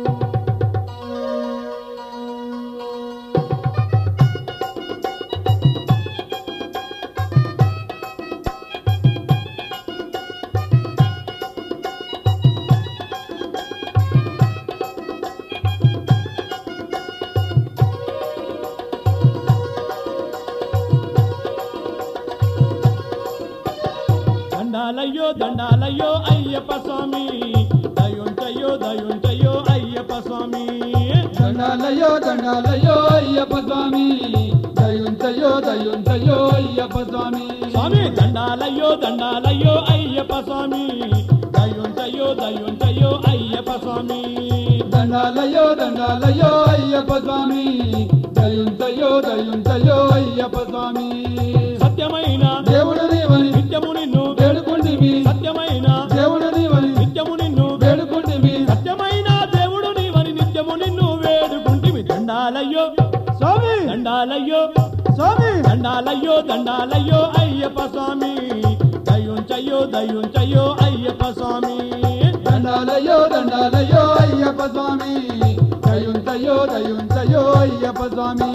దండాలయ్యో దండాలయ్యో అయ్యప్ప స్వామి దయుంటయ్యో దయుంటయ్యో అయ్యప్ప స్వామి దండాలయో దండాలయో అయ్యప్ప స్వామి దయుంతయో దయుంతయో అయ్యప్ప స్వామి స్వామి దండాలయ్యో దండాలయ్యో అయ్యప్ప స్వామి దయుంటయ్యో దయుంటయ్యో అయ్యప్ప స్వామి దండాలయో దండాలయో అయ్యప్ప స్వామి దయుంతయో దయుంతయో అయ్యప్ప స్వామి సత్యమైన దేవుడు నీవని నిత్యము నిన్ను వేడుకుంటివి సత్యమైన దేవుడు నీవని నిత్యము నిన్ను వేడుకుంటివి సత్యమైన దేవుడు నీవని నిత్యము నిన్ను వేడుకుంటివి దండాలయ్యో స్వామి దండాలయ్యో స్వామి దండాలయ్యో దండాలయ్యో అయ్యప్ప స్వామి దయుంచయ్యో దయుంచయ్యో అయ్యప్ప స్వామి దండాలయో దండాలయో అయ్యప్ప స్వామి దయుంతయో దయుంతయో అయ్యప్ప స్వామి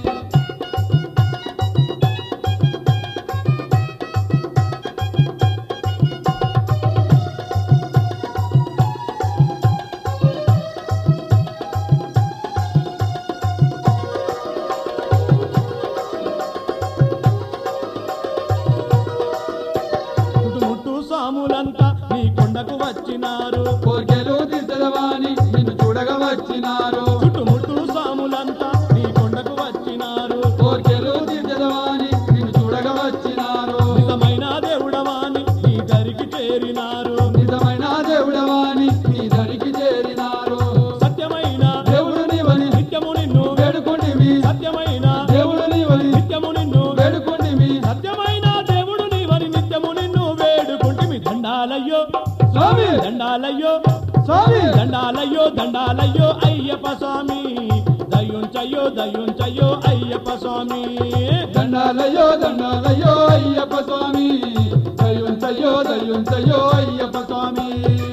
చుట్టుముట్టు సాములంతా నీ కొండకు వచ్చినారు కోర్కెలు తీర్చదవాని నిన్ను చూడగా వచ్చినారు చుట్టుముట్టు సాములంతా నీ కొండకు వచ్చినారు కోర్కెలు తీర్చదవాని నిన్ను చూడగా వచ్చినారు నిజమైన దేవుడవాని నీ దరికి చేరినారు నిజమైన దేవుడవాని నీ దరికి చేరినారు సత్యమైన దేవుడు నీవని నిత్యము నిన్ను వేడుకుంటివి సత్యమైన దేవుడు నీవని నిత్యము నిన్ను వేడుకుంటివి సత్యమైన దేవుడు నీవని నిత్యము నిన్ను వేడుకుంటిమి దండాలయ్యో స్వామి దండాలయ్యో స్వామి దండాలయ్యో దండాలయ్యో అయ్యప్ప స్వామి దయుంచయ్యో దయుంచయ్యో అయ్యప్ప స్వామి దండాలయో దండాలయో అయ్యప్ప స్వామి దయుంతయో దయుంతయో అయ్యప్ప స్వామి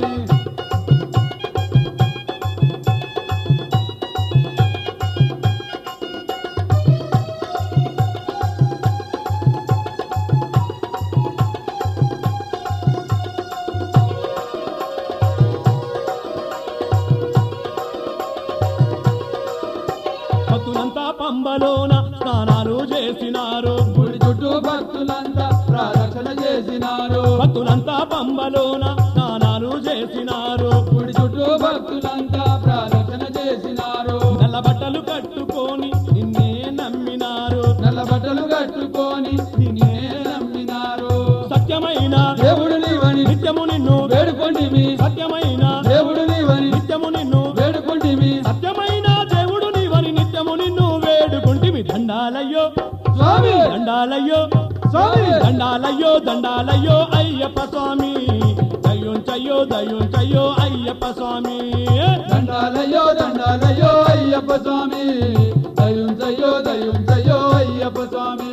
భక్తులంతా పంబలోన స్నానాలు చేసినారు గుడి చుట్టూ భక్తులంతా ప్రార్థన చేసినారు భక్తులంతా పంబలోన స్నానాలు చేసినారు గుడి చుట్టూ భక్తులంతా ప్రార్థన చేసినారు నల్ల బట్టలు కట్టుకొని నిన్నే నమ్మినారు నల్ల బట్టలు కట్టుకొని నిన్నే నమ్మినారు సత్యమైన దేవుడు నీవని నిత్యము నిన్ను వేడుకుంటివి సత్యమైన దేవుడు నీవని నిత్యము నిన్ను వేడుకుంటివి సత్యమైన దేవుడు నీవని నిత్యము నిన్ను వేడుకుంటివి దండాలయ్యో స్వామి దండాలయ్యో స్వామి దండాలయ్యో దండాలయ్యో అయ్యప్ప స్వామి దయుంచయ్యో దయుంచయ్యో అయ్యప్ప స్వామి దండాలయో దండాలయో అయ్యప్ప స్వామి దయుంచయో దయుంచయో అయ్యప్ప స్వామి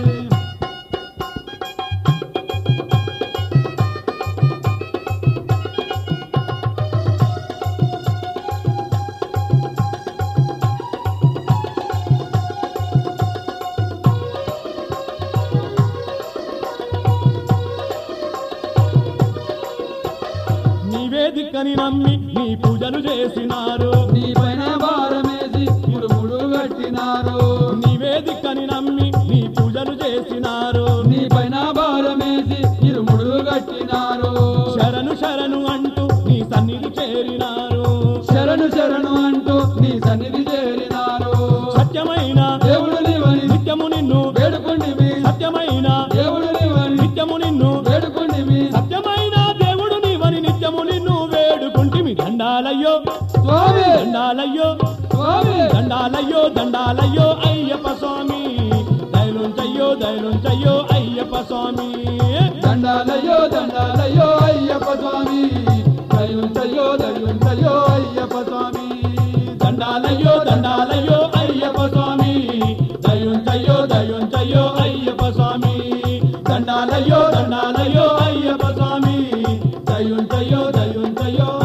నీవే దిక్కని నమ్మి నీ పూజలు చేసినారు నీ పైన భారమేసి ముడుముడు కట్టినారు నీవే దిక్కని నమ్మి నీ పూజలు చేసినారు నీ పైన భారమేసి ఇరుముడు కట్టినారు శరణు శరణు అంటూ నీ సన్నిధి చేరినారు శరణు శరణు అంటూ నీ సన్నిధి చేరినారు సత్యమైన దేవుడు నీవని నిత్యము నిన్ను వేడుకుంటివి సత్యమైన దేవుడు నీవని నిత్యము నిన్ను వేడుకుంటివి సత్యమైన దేవుడు నీవని నిత్యము నిన్ను వేడుకుంటిమి దండాలయ్యో స్వామి దండాలయ్యో స్వామి దండాలయ్యో దండాలయ్యో అయ్యప్ప స్వామి దయలుంచయ్యో దయలుంచయ్యో అయ్యప్ప స్వామి దండాలయో దండాలయో అయ్యప్ప స్వామి దయుంతయో దయుంతయో అయ్యప్ప స్వామి దండాలయ్యో దండాలయ్యో అయ్యప్ప స్వామి దయుంచయ్యో దయుంచయ్యో అయ్యప్ప స్వామి దండాలయ్యో దండాలయ్యో అయ్యప్ప స్వామి దయుంచయ్యో దయుంచయ్యో